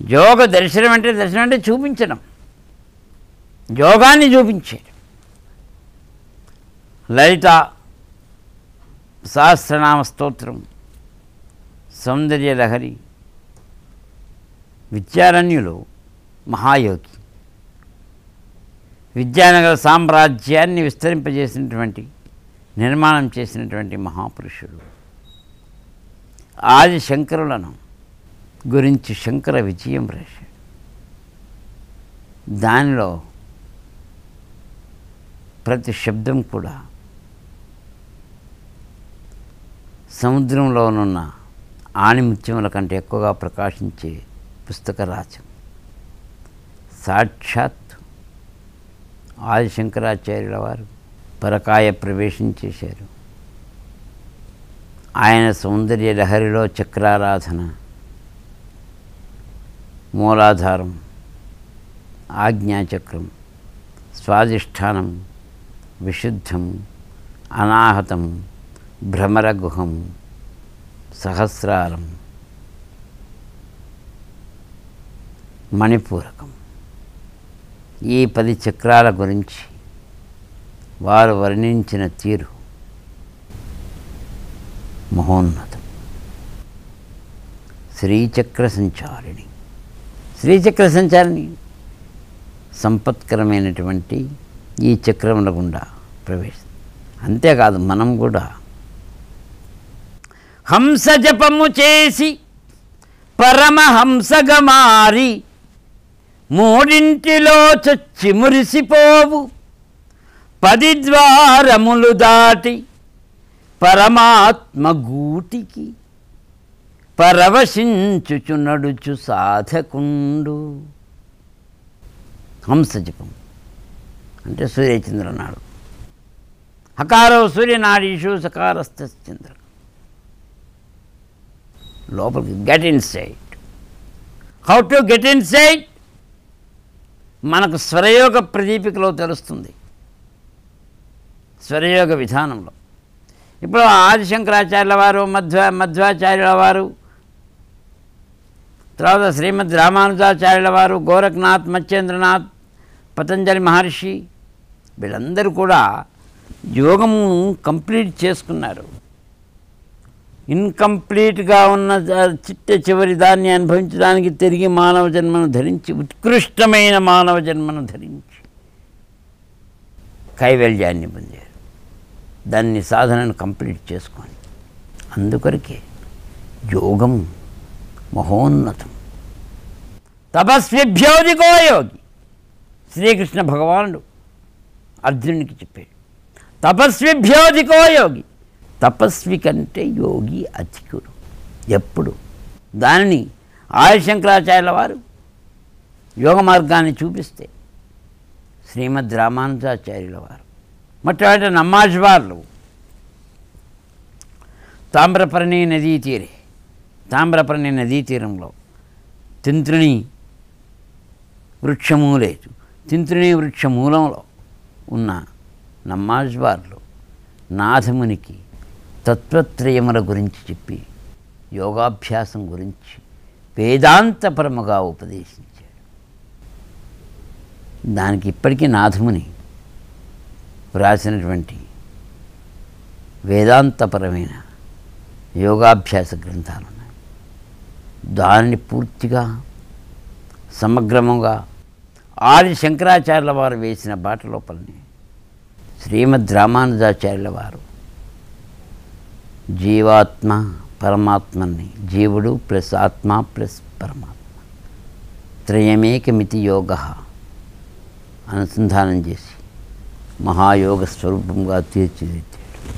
యోగ దర్శనం అంటే దర్శనం అంటే చూపించడం యోగాన్ని చూపించేది లలిత సహస్రనామ స్తోత్రం సౌందర్య లహరి విద్యారణ్యులు మహాయోగి విద్యానగర సామ్రాజ్యాన్ని విస్తరింపజేసినటువంటి నిర్మాణం చేసినటువంటి మహాపురుషుడు ఆది శంకరులను గురించి శంకర విజయం రాశాడు దానిలో ప్రతి శబ్దం కూడా సముద్రంలోనున్న ఆణిముత్యముల కంటే ఎక్కువగా ప్రకాశించే పుస్తక రాజ్యం సాక్షాత్ ఆది శంకరాచార్యుల వారు పరకాయ ప్రవేశం చేశారు ఆయన సౌందర్య లహరిలో చక్రారాధన మూలాధారం ఆజ్ఞాచక్రం స్వాదిష్టానం విశుద్ధం అనాహతం భ్రమరగుహం సహస్రారం మణిపూరకం ఈ పది చక్రాల గురించి వారు వర్ణించిన తీరు మహోన్నతం శ్రీచక్ర సంచారిణి శ్రీచక్ర సంచారిణి సంపత్కరమైనటువంటి ఈ చక్రముల గుండా ప్రవేశం అంతేకాదు మనం కూడా హంస జపము చేసి పరమహంసగా మారి మూడింటిలో చచ్చి మురిసిపోవు పది ద్వారములు దాటి పరమాత్మ గూటికి పరవశించుచు నడుచు సాధకుండు హంస జపం అంటే సూర్యచంద్రనాడు హకారో సూర్యనాడీషు సకారస్థ చంద్ర లోపలికి get inside how to get inside మనకు స్వరయోగ ప్రదీపికలో తెలుస్తుంది స్వరయోగ విధానంలో ఇప్పుడు ఆదిశంకరాచార్యుల వారు మధ్వ మధ్వాచార్యుల వారు తర్వాత శ్రీమద్ రామానుజాచార్యుల వారు గోరఖ్నాథ్ మత్స్యేంద్రనాథ్ పతంజలి మహర్షి వీళ్ళందరూ కూడా యోగము కంప్లీట్ చేసుకున్నారు ఇన్కంప్లీట్గా ఉన్న ద- చిట్ట చివరి దాన్ని అనుభవించడానికి తిరిగి మానవ జన్మను ధరించి ఉత్కృష్టమైన మానవ జన్మను ధరించి కైవల్యాన్ని పొందారు దాన్ని సాధనను కంప్లీట్ చేసుకొని అందుకొరకే యోగం మహోన్నతం తపస్విభ్యోదికో యోగి శ్రీకృష్ణ భగవానుడు అర్జునుడికి చెప్పాడు తపస్విభ్యోదికో యోగి తపస్వి కంటే యోగి అధికుడు ఎప్పుడు దానిని ఆదిశంకరాచార్యుల వారు యోగ మార్గాన్ని చూపిస్తే శ్రీమద్ రామానుజాచార్యుల వారు మొట్టమొదటి నమ్మాజ్వార్లు తామ్రపర్ణి నదీ తీరే తామ్రపర్ణి నదీ తీరంలో తింత్రిణి వృక్షము లేదు తింత్రిణి వృక్ష మూలంలో ఉన్న నమ్మాజ్వార్లు నాథమునికి తత్వత్రయముల గురించి చెప్పి యోగాభ్యాసం గురించి వేదాంతపరముగా ఉపదేశించాడు దానికి ఇప్పటికీ నాథముని వ్రాసినటువంటి వేదాంతపరమైన యోగాభ్యాస గ్రంథాలు ఉన్నాయి దానిని పూర్తిగా సమగ్రముగా ఆది శంకరాచార్యుల వారు వేసిన బాట లోపలనే శ్రీమద్ రామానుజాచార్యుల వారు జీవాత్మ పరమాత్మని జీవుడు ప్లస్ ఆత్మ ప్లస్ పరమాత్మ త్రయమేకమితి యోగ అనుసంధానం చేసి మహాయోగ స్వరూపంగా తీర్చిదిద్దాడు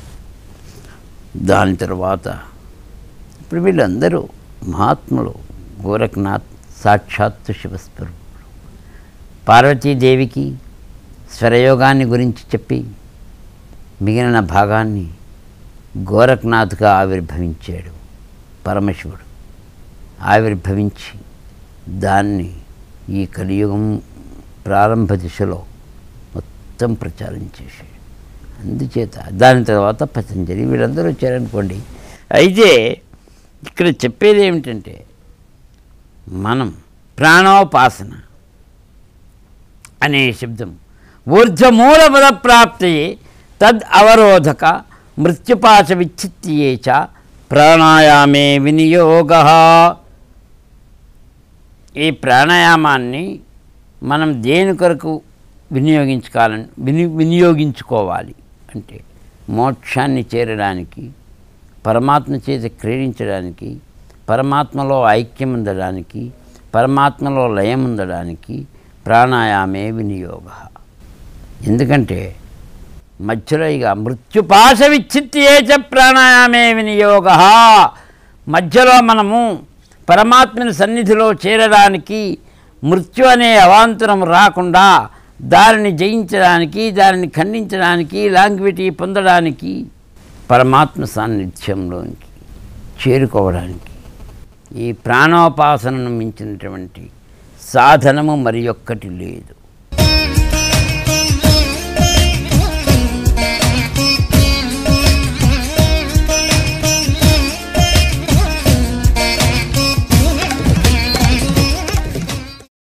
దాని తర్వాత ఇప్పుడు వీళ్ళందరూ మహాత్ములు గోరఖ్నాథ్ సాక్షాత్తు శివస్వరూపుడు పార్వతీదేవికి స్వరయోగాన్ని గురించి చెప్పి మిగిలిన భాగాన్ని గోరఖ్నాథ్గా ఆవిర్భవించాడు పరమశివుడు ఆవిర్భవించి దాన్ని ఈ కలియుగం ప్రారంభ దిశలో మొత్తం ప్రచారం చేశాడు అందుచేత దాని తర్వాత పతంజలి వీళ్ళందరూ వచ్చారనుకోండి అయితే ఇక్కడ చెప్పేది ఏమిటంటే మనం ప్రాణోపాసన అనే శబ్దం ఊర్ధ్వమూల పదప్రాప్తి తద్ అవరోధక మృత్యుపాశ విచ్ఛిత్యే చ ప్రాణాయామే వినియోగ ఈ ప్రాణాయామాన్ని మనం దేని కొరకు వినియోగించుకోవాలని విని వినియోగించుకోవాలి అంటే మోక్షాన్ని చేరడానికి పరమాత్మ చేత క్రీడించడానికి పరమాత్మలో ఐక్యం ఉండడానికి పరమాత్మలో లయం ఉండడానికి ప్రాణాయామే వినియోగ ఎందుకంటే మధ్యలో ఇక మృత్యుపాశ విచ్ఛిత్యేచ ప్రాణాయామే వినియోగ మధ్యలో మనము పరమాత్మని సన్నిధిలో చేరడానికి మృత్యు అనే అవాంతరం రాకుండా దానిని జయించడానికి దానిని ఖండించడానికి లాంగ్విటీ పొందడానికి పరమాత్మ సాన్నిధ్యంలోనికి చేరుకోవడానికి ఈ ప్రాణోపాసనను మించినటువంటి సాధనము మరి ఒక్కటి లేదు